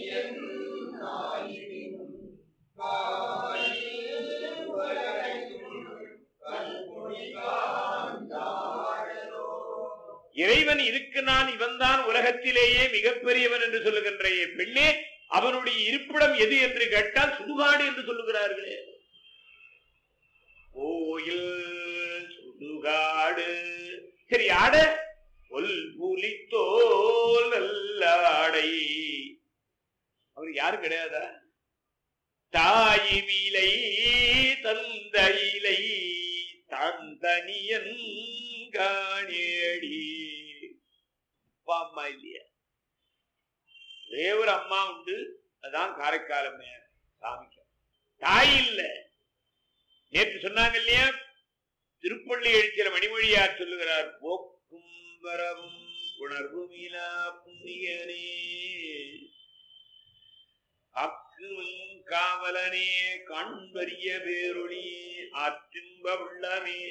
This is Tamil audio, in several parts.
இறைவன் இருக்கிறான் இவன்தான் உலகத்திலேயே மிகப்பெரியவன் என்று சொல்லுகின்ற என் பெண்ணே அவனுடைய இருப்பிடம் எது என்று கேட்டால் சுடுகாடு என்று சொல்லுகிறார்களே கோயில் சுடுகாடு சரி ஆட ஒல் புலித்தோல் நல்லாடை அவர் யாரும் கிடையாதா தாயிமிலை தந்தையிலை தந்தனியன் காணேடி அப்பா அம்மா இல்லையா ஒரே ஒரு அம்மா உண்டு அதான் காரைக்காலமே சாமிக்கு தாய் இல்ல நேற்று சொன்னாங்க இல்லையா திருப்பள்ளி எழுச்சியில மணிமொழியார் சொல்லுகிறார் போக்கும் வரவும் உணர்வுமிலா புண்ணியனே அக்குவும் காவலனே காண்பரிய பேரொளி ஆற்றின்ப உள்ளமே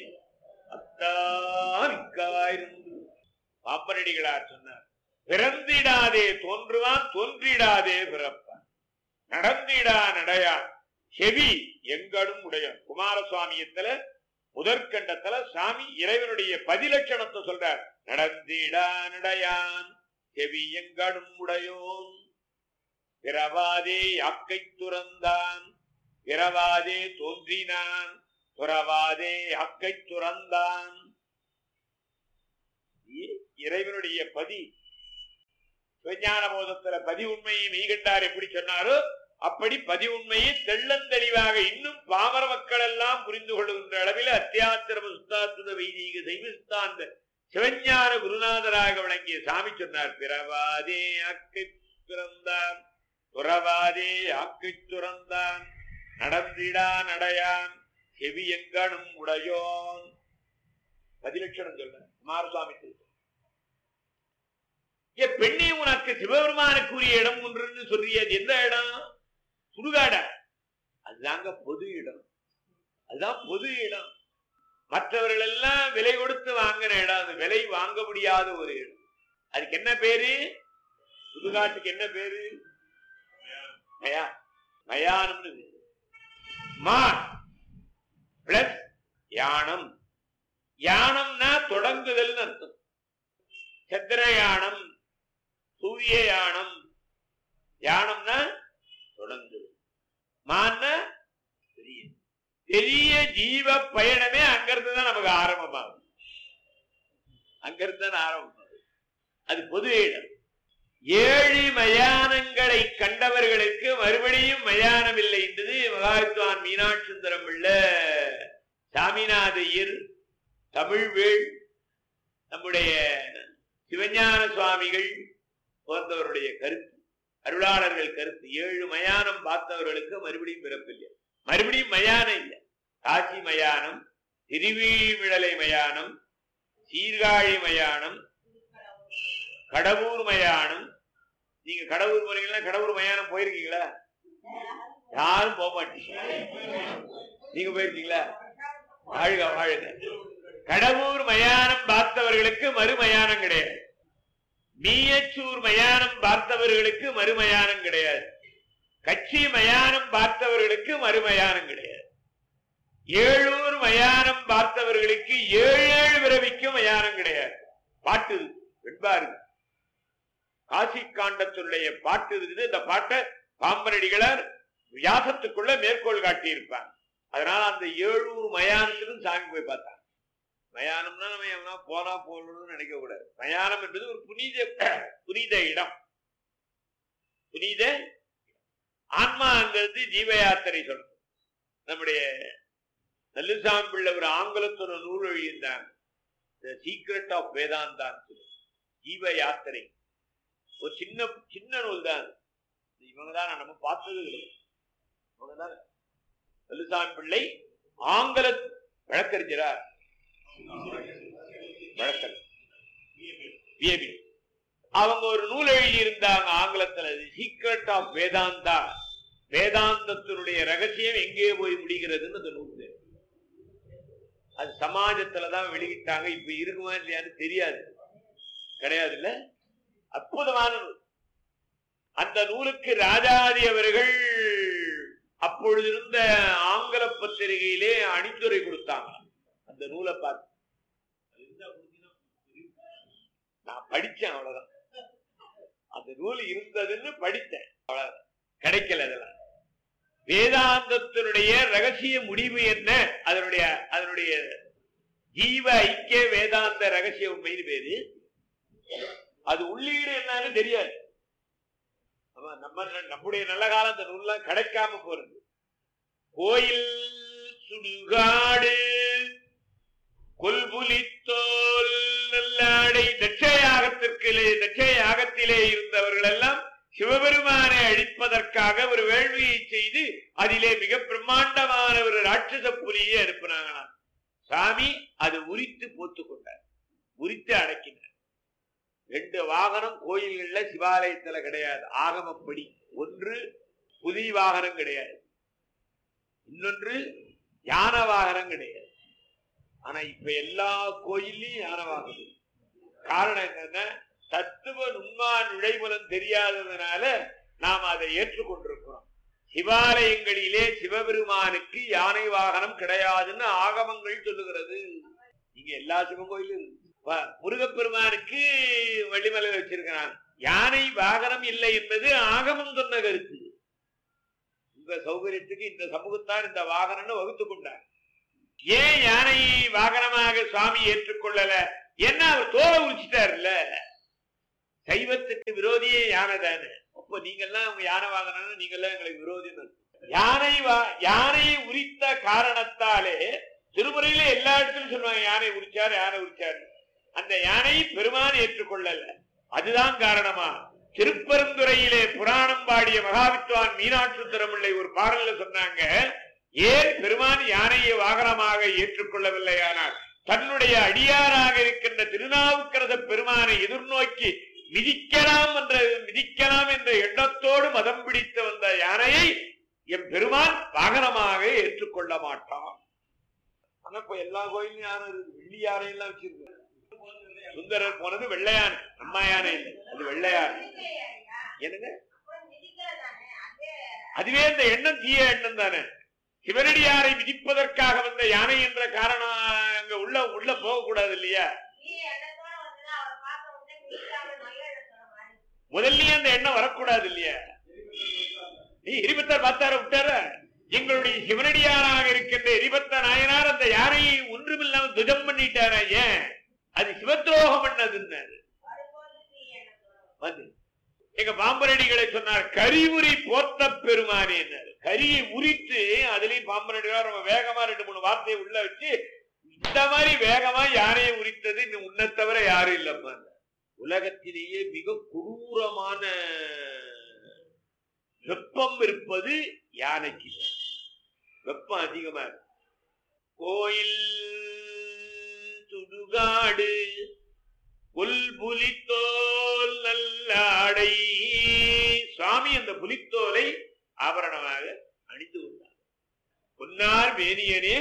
அத்தாமிக்காயிருந்து பாப்பரடிகளார் சொன்னார் பிறந்திடாதே தோன்றுவான் தோன்றிடாதே பிறப்பான் நடந்திடா நடையான் செவி எங்கடும் உடையான் குமாரசுவாமியத்துல முதற்கண்டத்துல சாமி இறைவனுடைய பதிலட்சணத்தை சொல்றார் நடந்திடா நடையான் செவி எங்கடும் உடையோன் பிறவாதே யாக்கை துறந்தான் பிறவாதே தோன்றினான் துறவாதே அக்கை துறந்தான் இ- இறைவனுடைய பதி சிவஞான போதத்துல பதி உண்மையை மெய்கண்டார் எப்படி சொன்னாரோ அப்படி பதி உண்மையை தெள்ளந்தெளிவாக இன்னும் பாமர மக்கள் எல்லாம் புரிந்து கொள்ளுகின்ற அளவில் அத்தியாத்திரம சுத்தாத்துத வைதீக தெய்வ சித்தாந்த சிவஞான குருநாதராக விளங்கிய சாமி சொன்னார் பிறவாதே அக்கை பிறந்தான் துறவாதே ஆக்கை துறந்தான் நடந்திடா நடையான் செவி எங்கனும் உடையோன் பதிலட்சணம் சொல்ல குமாரசுவாமி திருத்தம். ஏ பெண்ணே உனக்கு சிவபெருமானுக்குரிய இடம் ஒன்றுன்னு சொல்றிய அது எந்த இடம் சுடுகாடா அதுதாங்க பொது இடம் அதுதான் பொது இடம் மற்றவர்கள் எல்லாம் விலை கொடுத்து வாங்கின இடம் அது விலை வாங்க முடியாத ஒரு இடம் அதுக்கு என்ன பேரு சுடுகாட்டுக்கு என்ன பேரு மயா மயானம்னு பேரு. மான் பிளஸ் யானம் யானம்னா தொடங்குதல்னு அர்த்தம் சந்திர யானம் சூரிய யானம் யானம்னா தொடங்குதல் மான்னா பெரிய பெரிய ஜீவ பயணமே அங்கிருந்து தான் நமக்கு ஆரம்பமாகும் அங்கிருந்து தான் ஆரம்பமாகும் அது பொது இடம் ஏழு மயானங்களை கண்டவர்களுக்கு மறுபடியும் மயானம் இல்லை என்றது மகாவித்வான் மீனாட்சி சுந்தரம் உள்ள சாமிநாதையர் தமிழ்வேள் நம்முடைய சிவஞான சுவாமிகள் போன்றவருடைய கருத்து அருளாளர்கள் கருத்து ஏழு மயானம் பார்த்தவர்களுக்கு மறுபடியும் பிறப்பில்லை மறுபடியும் மயானம் இல்லை காசி மயானம் திருவிழலை மயானம் சீர்காழி மயானம் கடவுர் மயானம் நீங்க கடவுர் போறீங்களா கடவுர் மயானம் போயிருக்கீங்களா யாரும் போக மாட்டீங்க நீங்க போயிருக்கீங்களா வாழ்க வாழ்க கடவுர் மயானம் பார்த்தவர்களுக்கு மறுமயானம் கிடையாது மீயச்சூர் மயானம் பார்த்தவர்களுக்கு மறுமயானம் கிடையாது கட்சி மயானம் பார்த்தவர்களுக்கு மறுமயானம் கிடையாது ஏழூர் மயானம் பார்த்தவர்களுக்கு ஏழு ஏழு பிறவிக்கு மயானம் கிடையாது பாட்டு இது, வெண்பாரு காசி காண்டத்தினுடைய பாட்டு இருக்குது இந்த பாட்டை பாம்பரடிகளார் வியாசத்துக்குள்ள மேற்கோள் காட்டியிருப்பாங்க அதனால அந்த ஏழூர் மயானத்துக்கும் சாமி போய் பார்த்தாங்க மயானம்னா நம்ம எவனா போனா போகணும்னு நினைக்க கூடாது மயானம் என்பது ஒரு புனித புனித இடம் புனித ஆன்மாங்கிறது ஜீவ யாத்திரை சொல்றது நம்முடைய நல்லுசாமி பிள்ளை ஒரு ஆங்கிலத்தோட நூல் எழுதியிருந்தாங்க த சீக்ரெட் ஆஃப் வேதாந்தான் ஜீவ யாத்திரை ஒரு சின்ன சின்ன நூல் தான் அது. இவங்க தான் நம்ம பார்த்தது கிடையாது இவங்க தான் நல்லுசாமி பிள்ளை ஆங்கில வழக்கறிஞரார் வழக்கல் விஏபி அவங்க ஒரு நூல் எழுதி இருந்தாங்க ஆங்கிலத்துல சீக்ரெட் ஆஃப் வேதாந்தா வேதாந்தத்தினுடைய ரகசியம் எங்கே போய் முடிகிறதுன்னு அந்த நூல் பேரு. அது சமாஜத்துலதான் வெளியிட்டாங்க இப்ப இருக்குமா இல்லையான்னு தெரியாது கிடையாது இல்ல அற்புதமான நூல் அந்த நூலுக்கு ராஜாதி அவர்கள் அப்பொழுது இருந்த ஆங்கில பத்திரிகையிலே அணிந்துரை கொடுத்தாங்க அந்த நூலை பார்த்து நான் படிச்சேன் அவ்வளவுதான் அந்த நூல் இருந்ததுன்னு படித்தேன் அவ்வளவுதான் கிடைக்கல அதெல்லாம் வேதாந்தத்தினுடைய ரகசிய முடிவு என்ன அதனுடைய அதனுடைய ஜீவ ஐக்கிய வேதாந்த ரகசிய உண்மைன்னு பேரு அது உள்ளீடு என்னன்னு தெரியாது ஆமா, நம்ம நம்முடைய நல்ல காலம் அந்த நூல்லாம் கிடைக்காம போறது கோயில் சுடுகாடு கொல்புலித்தோல் நல்லாடை தட்சயாகத்திற்கிலே தட்சயாகத்திலே இருந்தவர்கள் எல்லாம் சிவபெருமானை அழிப்பதற்காக ஒரு வேள்வியை செய்து அதிலே மிக பிரம்மாண்டமான ஒரு ராட்சச புலியை அனுப்புனாங்களாம் சாமி அது உரித்து போத்து கொண்டார் உரித்து அடக்கினார் ரெண்டு வாகனம் கோயில்கள்ல சிவாலயத்துல கிடையாது ஆகமப்படி ஒன்று புதிய வாகனம் கிடையாது இன்னொன்று யான வாகனம் கிடையாது ஆனா இப்ப எல்லா கோயில்லையும் யான வாகனம் காரணம் என்னன்னா தத்துவ நுண்மா நுழைமுலம் தெரியாததுனால நாம் அதை ஏற்றுக்கொண்டிருக்கிறோம் சிவாலயங்களிலே சிவபெருமானுக்கு யானை வாகனம் கிடையாதுன்னு ஆகமங்கள் சொல்லுகிறது இங்க எல்லா சிவன் கோயிலும் வ- முருகப்பெருமானுக்கு வள்ளிமலை வச்சிருக்கிறான் யானை வாகனம் இல்லை என்பது ஆகமம் சொன்ன கருத்து உங்க சௌகரியத்துக்கு இந்த சமூகத்தான் இந்த வாகனம்னு வகுத்து கொண்டார் ஏன் யானை வாகனமாக சுவாமி ஏற்றுக்கொள்ளல ஏன்னா அவர் தோலை உரிச்சிட்டாருல்ல சைவத்துக்கு விரோதியே யானை தானே அப்போ நீங்கெல்லாம் உங்க யானை வாகனம்னு நீங்கெல்லாம் எங்களுக்கு விரோதின்னு அர்த்தம். யானை வா- யானையை உரித்த காரணத்தாலே திருமுறையில எல்லா இடத்துலயும் சொல்லுவாங்க யானை உரிச்சாரு யானை உரிச்சாரு அந்த யானை பெருமான் ஏற்றுக்கொள்ளல அதுதான் காரணமா திருப்பெருந்துறையிலே புராணம் பாடிய மகாவித்வான் மீனாட்சி திருமுல்லை ஒரு பாடல்ல சொன்னாங்க ஏன் பெருமான் யானையை வாகனமாக ஏற்றுக்கொள்ளவில்லையானால் தன்னுடைய அடியாராக இருக்கின்ற திருநாவுக்கரச பெருமானை எதிர்நோக்கி மிதிக்கலாம் என்ற மிதிக்கலாம் என்ற எண்ணத்தோடு மதம் பிடித்து வந்த யானையை என் பெருமான் வாகனமாக ஏற்றுக்கொள்ள மாட்டான் ஆனா இப்ப எல்லா கோயிலும் யானை இருக்கு வெள்ளி யானை எல்லாம் வச்சிருக்கு சுந்தரர் போனது வெள்ளை யானை அம்மா யானை இல்லை அது வெள்ளை யானை என்னங்க அதுவே இந்த எண்ணம் தீய எண்ணம் தானே சிவனடியாரை மிதிப்பதற்காக வந்த யானை என்ற காரணம் அங்க உள்ள உள்ள போக கூடாது இல்லையா முதல்லயே அந்த எண்ணம் வரக்கூடாது இல்லையா நீ எரிபத்தார் பார்த்தார விட்டார எங்களுடைய சிவனடியாராக இருக்கின்ற எரிபத்த நாயனார் அந்த யானையை ஒன்றுமில்லாம துஜம் பண்ணிட்டார ஏன் அது சிவத்ரோகம் பண்ணதுன்னாரு வந்து எங்க பாம்பரடிகளை சொன்னார் கரிவுரி போர்த்த பெருமானே கரியை உரித்து அதுலயும் பாம்பரடிகளா ரொம்ப வேகமா ரெண்டு மூணு வார்த்தையை உள்ள வச்சு இந்த மாதிரி வேகமா யாரையும் உரித்தது இன்னும் உன்னை தவிர யாரும் இல்லப்பா உலகத்திலேயே மிக கொடூரமான வெப்பம் இருப்பது யானைக்கு வெப்பம் அதிகமா இருக்கு கோயில் சுடுகாடு புல் புலித்தோல் நல்லாடை சுவாமி அந்த புலித்தோலை ஆபரணமாக அணிந்து கொண்டார் பொன்னார் மேனியனே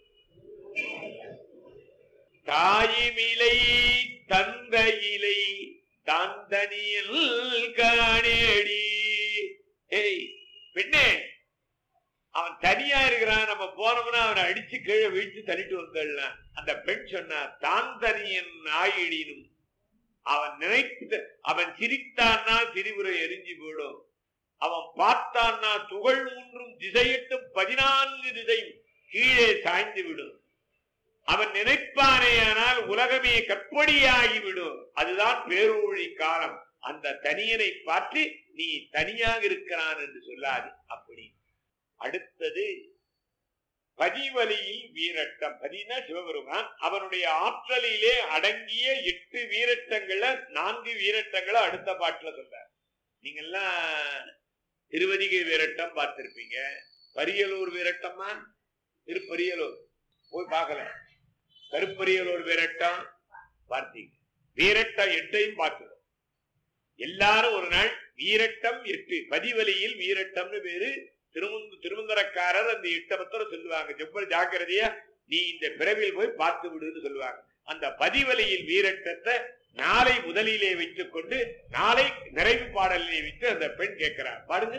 தாயிமிலை தந்தையிலை தாந்தனியில் காணேடி ஏய் பெண்ணே அவன் தனியா இருக்கிறான் நம்ம போனோம்னா அவனை அடிச்சு கீழே வீழ்த்து தள்ளிட்டு வந்துடலாம் அந்த பெண் சொன்னா தான் தனியன் ஆயிடினும் அவன் நினைத்த அவன் சிரித்தான்னா சிரிவுரை எரிஞ்சு போயிடும் அவன் பார்த்தான்னா துகள் மூன்றும் திசையிட்டும் பதினான்கு திசையும் கீழே சாய்ந்து விடும் அவன் நினைப்பானேயானால் உலகமே கற்படியாகிவிடும் அதுதான் பேரூழி காலம் அந்த தனியனை பார்த்து நீ தனியாக இருக்கிறான் என்று சொல்லாது அப்படி அடுத்தது பதிவலியில் வீரட்டம் பதினா சிவபெருமான் அவனுடைய ஆற்றலிலே அடங்கிய எட்டு வீரட்டங்களை நான்கு வீரட்டங்களை அடுத்த பாட்டுல சொல்றார் நீங்கெல்லாம் திருவதிகை வீரட்டம் பார்த்திருப்பீங்க பரியலூர் வீரட்டமா திருப்பரியலூர் போய் பார்க்கல கருப்பரியலூர் வீரட்டம் பார்த்தீங்க வீரட்டம் எட்டையும் பார்த்தோம் எல்லாரும் ஒரு நாள் வீரட்டம் எட்டு பதிவலியில் வீரட்டம்னு பேரு திருமுந்து திருமந்தரக்காரர் அந்த எட்டமத்தோட சொல்லுவாங்க செவ்வல் ஜாக்கிரதையா நீ இந்த பிறவியில் போய் பார்த்து விடுன்னு சொல்லுவாங்க அந்த பதிவலியில் வீரட்டத்தை நாளை முதலிலே வைத்துக் கொண்டு நாளை நிறைவு பாடலிலே வைத்து அந்த பெண் கேட்கிறார் பாருங்க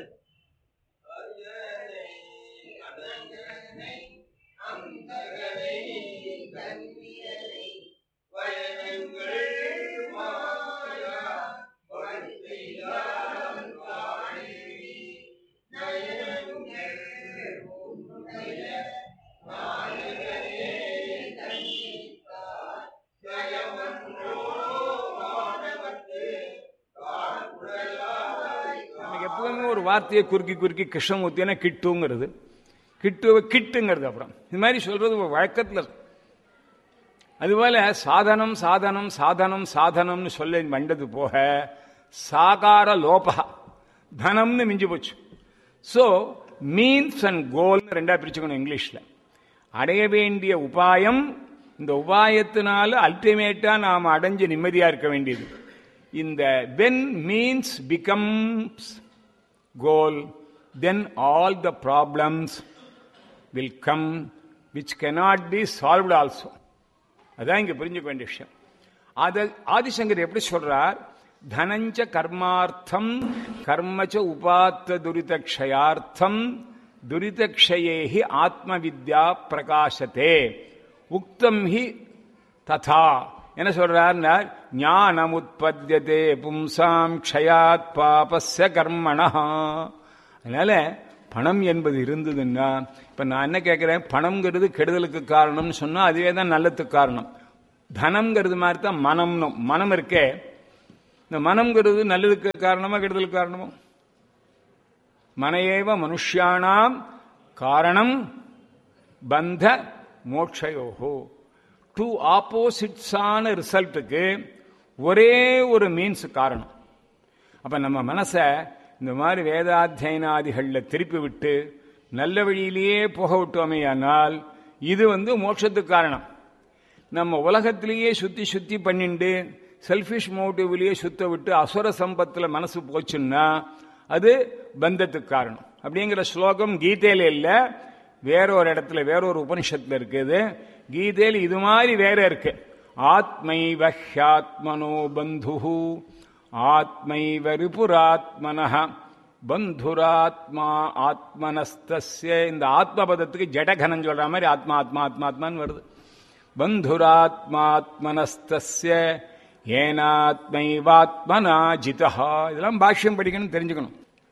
நமக்கு எப்பவுமே ஒரு வார்த்தையை குறுக்கி குறுக்கி கிருஷ்ணமூர்த்தினா கிட்டுங்கிறது கிட்டுவை கிட்டுங்கிறது அப்புறம் இது மாதிரி சொல்றது ஒரு வழக்கத்தில் இருக்கு. அதுபோல சாதனம் சாதனம் சாதனம் சாதனம்னு சொல்ல வந்தது போக சாகார லோபா தனம்னு மிஞ்சி போச்சு ஸோ மீன்ஸ் அண்ட் கோல்னு ரெண்டா பிரிச்சுக்கணும் இங்கிலீஷ்ல அடைய வேண்டிய உபாயம் இந்த உபாயத்தினால அல்டிமேட்டா நாம் அடைஞ்சு நிம்மதியா இருக்க வேண்டியது இந்த when means becomes goal then all the problems will come which cannot be solved also அதான் இங்க புரிஞ்சுக்க வேண்டிய விஷயம் அது ஆதிசங்கர் எப்படி சொல்றார் தனஞ்ச கர்மார்த்தம் கர்மச்ச உபாத்த துரிதக்ஷயார்த்தம் துரிதக்ஷயேஹி ஆத்ம வித்யா பிரகாசத்தே உக்தம் ஹி ததா என்ன சொல்றாருன்னா ஞானம் உற்பத்தியதே பும்சாம் க்ஷயாத் பாபஸ்ய கர்மணா அதனால பணம் என்பது இருந்ததுன்னா இப்ப நான் என்ன கேட்கிறேன் பணம்ங்கிறது கெடுதலுக்கு காரணம்னு சொன்னா அதுவே தான் நல்லதுக்கு காரணம் தனம்ங்கிறது மாதிரி தான் மனம்னு மனம் இருக்கே இந்த மனம்ங்கிறது நல்லதுக்கு காரணமா கெடுதலுக்கு காரணமோ மனையேவ மனுஷியானாம் காரணம் பந்த மோட்சயோகோ டூ ஆப்போசிட்ஸான ரிசல்ட்டுக்கு ஒரே ஒரு மீன்ஸ் காரணம் அப்ப நம்ம மனசை இந்த மாதிரி வேதாத்தியனாதிகளில் திருப்பி விட்டு நல்ல வழியிலேயே போக விட்டோமேயானால் இது வந்து மோட்சத்துக்கு காரணம் நம்ம உலகத்திலேயே சுத்தி சுத்தி பண்ணிண்டு செல்ஃபிஷ் மோட்டிவ்லயே சுத்த விட்டு அசுர சம்பத்துல மனசு போச்சுன்னா அது பந்தத்துக்கு காரணம் அப்படிங்கிற ஸ்லோகம் கீதையில இல்ல வேற ஒரு இடத்துல வேற ஒரு உபனிஷத்துல இருக்குது கீதையில இது மாதிரி வேற இருக்கு ஆத்மைவ ஹியாத்மனோ பந்து ஆத்மைவ ரிபுராத்மன பந்துராத்மா ஆத்மனஸ்தஸ்ய இந்த ஆத்ம பதத்துக்கு ஜடகனம் சொல்ற மாதிரி ஆத்மா ஆத்மா ஆத்மா ஆத்மான்னு வருது பந்துராத்மாத்மனஸ்தஸ்ய ஏனாத்மைவாத்மனா ஜிதா இதெல்லாம் பாஷ்யம் படிக்கணும் தெரிஞ்சுக்கணும்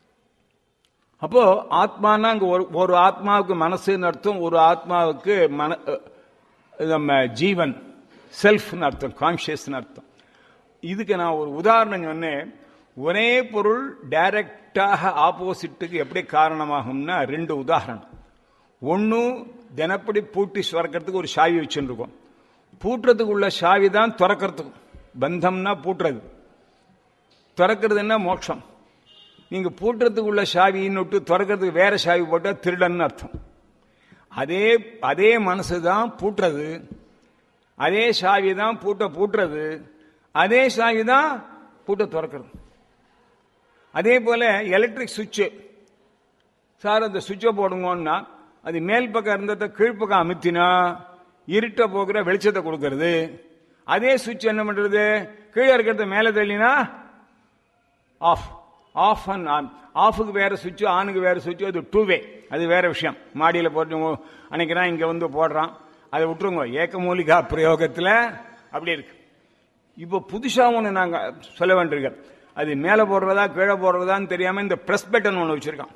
அப்போ ஆத்மானா அங்க ஒரு ஒரு ஆத்மாவுக்கு மனசுன்னு அர்த்தம் ஒரு ஆத்மாவுக்கு மன அஹ், நம்ம ஜீவன் செல்ஃப்னு அர்த்தம் கான்சியஸ்னு அர்த்தம் இதுக்கு நான் ஒரு உதாரணம் சொன்னேன் ஒரே பொருள் டைரக்டாக ஆப்போசிட்டுக்கு எப்படி காரணமாகும்னா ரெண்டு உதாரணம் ஒன்று தினப்படி பூட்டி சுரக்கிறதுக்கு ஒரு சாவி வச்சுருக்கோம் பூட்டுறதுக்கு உள்ள சாவி தான் திறக்கிறதுக்கும் பந்தம்னா பூட்டுறது திறக்கிறதுன்னா மோட்சம் நீங்க பூட்டுறதுக்கு உள்ள சாவின்னு விட்டு திறக்கிறதுக்கு வேற சாவி போட்டால் திருடன்னு அர்த்தம் அதே அதே மனசு தான் பூட்டுறது அதே சாவி தான் பூட்ட பூட்டுறது அதே சாவி தான் பூட்ட திறக்கிறது அதே போல எலக்ட்ரிக் சுவிட்சு சார் அந்த சுவிட்சை போடுங்கன்னா அது மேல் பக்கம் இருந்ததை கீழ்ப்பக்கம் அமுத்தினா இருட்ட போகிற வெளிச்சத்தை கொடுக்கறது அதே சுவிட்ச் என்ன பண்றது கீழே இருக்கிறத மேலே தள்ளினா ஆஃப் ஆஃப் அண்ட் ஆன் ஆஃபுக்கு வேற சுவிட்ச் ஆனுக்கு வேற சுவிட்ச் அது டூ வே அது வேற விஷயம் மாடியில் போட்டு அன்னைக்குதான் இங்க வந்து போடுறான் அதை விட்டுருங்க ஏக்கமூலிகா பிரயோகத்தில் அப்படி இருக்கு இப்போ புதுசா ஒன்று நாங்க சொல்ல வேண்டியிருக்கோம் அது மேலே போடுறதா கீழே போடுறதான்னு தெரியாம இந்த பிரஸ் பட்டன் ஒன்று வச்சிருக்கான்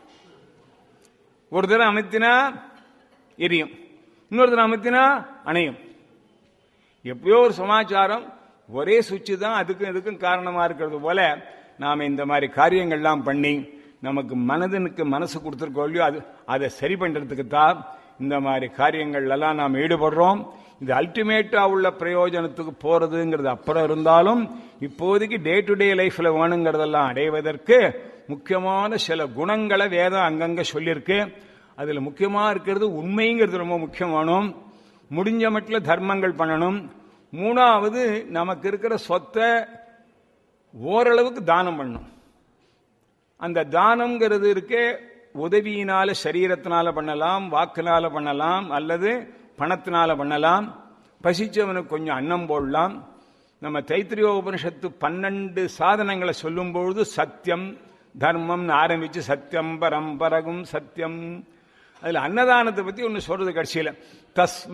ஒரு தடவை அமைத்தினா எரியும் இன்னொரு தடவை அமைத்தினா அணையும் எப்பயோ ஒரு சமாச்சாரம் ஒரே சுவிட்சு தான் அதுக்கும் இதுக்கும் காரணமா இருக்கிறது போல நாம இந்த மாதிரி காரியங்கள்லாம் பண்ணி நமக்கு மனதனுக்கு மனசு கொடுத்துருக்கோம் இல்லையோ அது அதை சரி பண்றதுக்கு தான் இந்த மாதிரி காரியங்கள் எல்லாம் நாம் ஈடுபடுறோம் இது அல்டிமேட்டா உள்ள பிரயோஜனத்துக்கு போறதுங்கிறது அப்புறம் இருந்தாலும் இப்போதைக்கு டே டு டே லைஃப்ல வேணுங்கிறதெல்லாம் அடைவதற்கு முக்கியமான சில குணங்களை வேதம் அங்கங்க சொல்லியிருக்கு அதுல முக்கியமா இருக்கிறது உண்மைங்கிறது ரொம்ப முக்கியமானும் முடிஞ்ச மட்டில் தர்மங்கள் பண்ணணும் மூணாவது நமக்கு இருக்கிற சொத்தை ஓரளவுக்கு தானம் பண்ணணும் அந்த தானம்ங்கிறது இருக்கே உதவியினால சரீரத்தினால பண்ணலாம் வாக்குனால பண்ணலாம் அல்லது பணத்தினால பண்ணலாம் பசிச்சவனுக்கு கொஞ்சம் அன்னம் போடலாம் நம்ம தைத்திரிய உபனிஷத்து பன்னெண்டு சாதனங்களை சொல்லும் பொழுது சத்தியம் தர்மம்னு ஆரம்பிச்சு சத்தியம் பரம்பரகும் சத்தியம் அதுல அன்னதானத்தை பத்தி ஒன்னு சொல்றது கடைசியில தஸ்